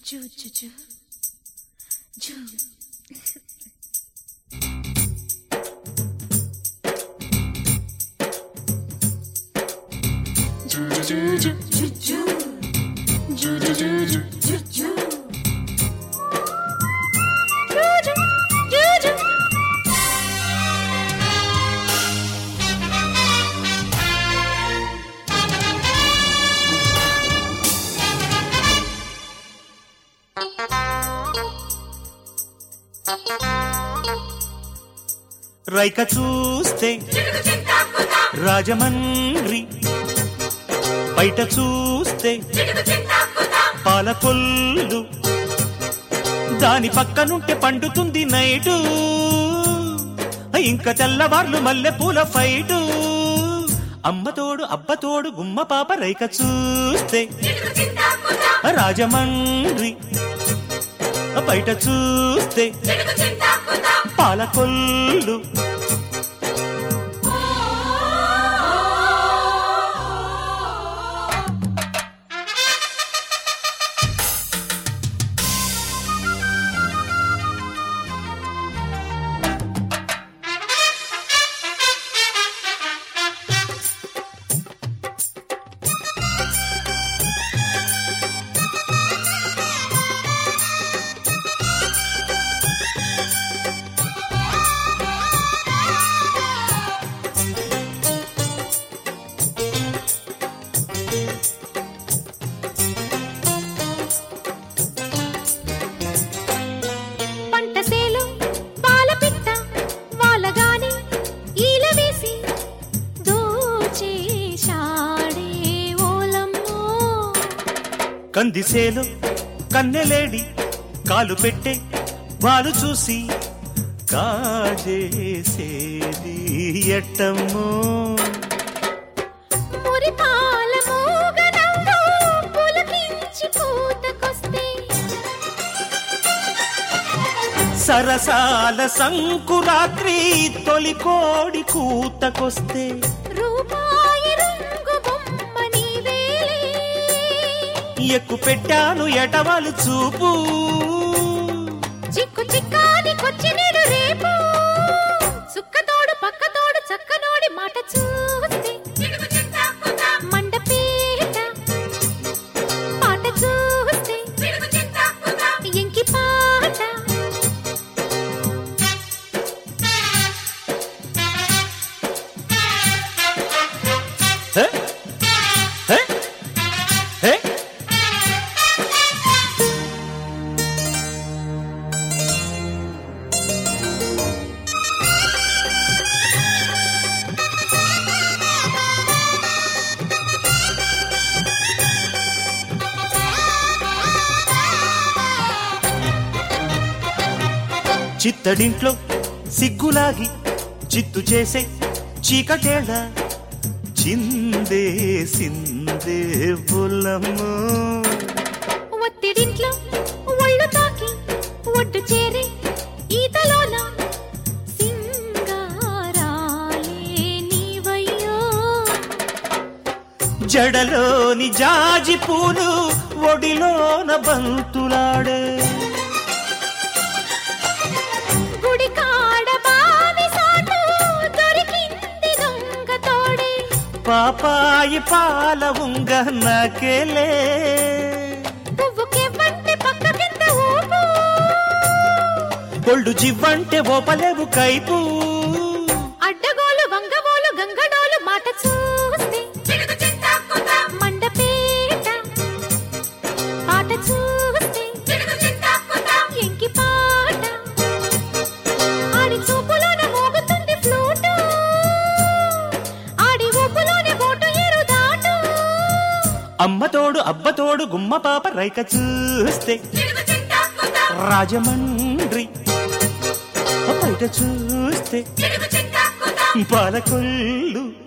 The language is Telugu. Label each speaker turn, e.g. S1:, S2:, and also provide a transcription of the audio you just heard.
S1: జూ జూ జూ జూ జూ జూ జూ జూ జూ జూ జూ జూ జూ జూ జూ జూ జూ జూ
S2: రైక చూస్తే రాజమండ్రి బయట చూస్తే పాలకొల్లు దాని పక్కనుంటే పండుతుంది నైటు ఇంకా తెల్లవార్లు మల్లె పూల ఫైటు అమ్మతోడు అబ్బతోడు గుమ్మ పాప రైక చూస్తే రాజమండ్రి బయట చూస్తే పాలకొల్లు
S1: పంటసేలు పాలపిట్ట వాలగాని ఈల వేసి దోచేశాడే ఓలమ్మో
S2: కందిసేలు కన్నెలేడి కాలు పెట్టే వాళ్ళు చూసి కాజేసేది ఎట్టమ్మో
S1: మురిపాల మూగనవ్వు పులకించి పూతకొస్తే
S2: సరసాల సంకురాత్రి తొలి కోడి కూతకొస్తే
S1: రూపాయి రంగు బొమ్మ నీవేలే
S2: ఎక్కు పెట్టాను ఎటవాలు చూపు
S1: చిక్కు చిక్కాని కొచ్చినేడు రేపు సుక్కతోడు పక్కతోడు చక్కనోడి మాట చూస్తే మండపేట పాట చూస్తే ఎంకి పాట
S2: హే? హే? హే? చిత్తడింట్లో సిగ్గులాగి చిత్తు చేసే చీకటేళ చిందే సిందే బుల్లమ్మో
S1: ఒత్తిడింట్లో ఒళ్ళు తాకి ఒడ్డు చేరే ఈతలోన సింగారాలే నీవయ్యో
S2: జడలోని జాజి పూలు ఒడిలోన బంతులాడే
S1: గుడి కాడ బావి సాటు దొరికింది దొంగ తోడే
S2: పాపాయి పాల ఉంగ నాకేలే
S1: పువ్వుకెవ్వంటే పక్క కింద ఊపు
S2: కొళ్ళు జివ్వంటే ఓపలేవు కైపు
S1: అడ్డగోలు వంగబోలు గంగడోలు మాట చూస్తే మండపేట పాట చూస్తే ఎంకి పాట ఆడి చూపులోన మోగుతుంది ఫ్లూటు ఆడి ఊపులోనే బోటు ఏరు దాటు
S2: అమ్మతోడు అబ్బతోడు గుమ్మ పాప రైక చూస్తే రాజమండ్రి బయట చూస్తే పాలకొల్లు